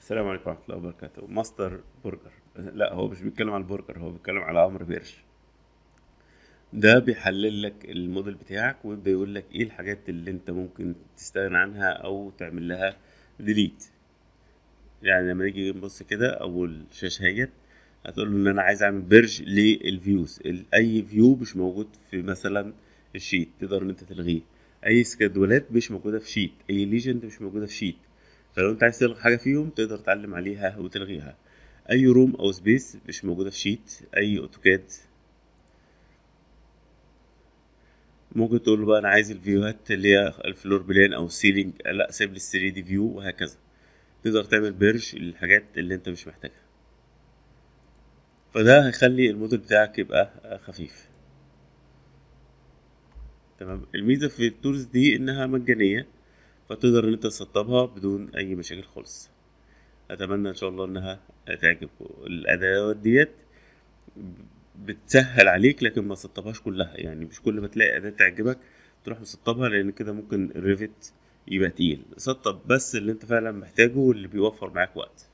السلام عليكم ورحمة الله وبركاته ماستر برجر لا هو مش بيتكلم عن البرجر هو بيتكلم على أمر بيرش ده بيحلل لك الموديل بتاعك ويبدأ يقول لك ايه الحاجات اللي انت ممكن تستغنى عنها او تعمل لها ديليت يعني لما نيجي نبص كده اول شاشة اهيت هتقول له ان انا عايز اعمل بيرج للفيوز ال- اي فيو مش موجود في مثلا الشيت تقدر ان انت تلغيه اي سكادولات مش موجودة في شيت اي ليجند مش موجودة في شيت فلو انت عايز تلغي حاجة فيهم تقدر تعلم عليها وتلغيها اي روم او سبيس مش موجودة في شيت اي اوتوكاد ممكن تقول له بقى انا عايز الفيوهات اللي هي الفلور بلان او السيلينج لا سيب لي 3 دي فيو وهكذا تقدر تعمل بيرج للحاجات اللي انت مش محتاجها فده هيخلي الموديل بتاعك يبقى خفيف تمام الميزة في التولز دي انها مجانية فتقدر ان انت تسطبها بدون اي مشاكل خالص اتمنى ان شاء الله انها تعجبكم الادوات ديت بتسهل عليك لكن ما تسطبهاش كلها يعني مش كل ما تلاقي اداة تعجبك تروح مسطبها لان كده ممكن الريفت يبقى تقيل سطب بس اللي انت فعلا محتاجه واللي بيوفر معاك وقت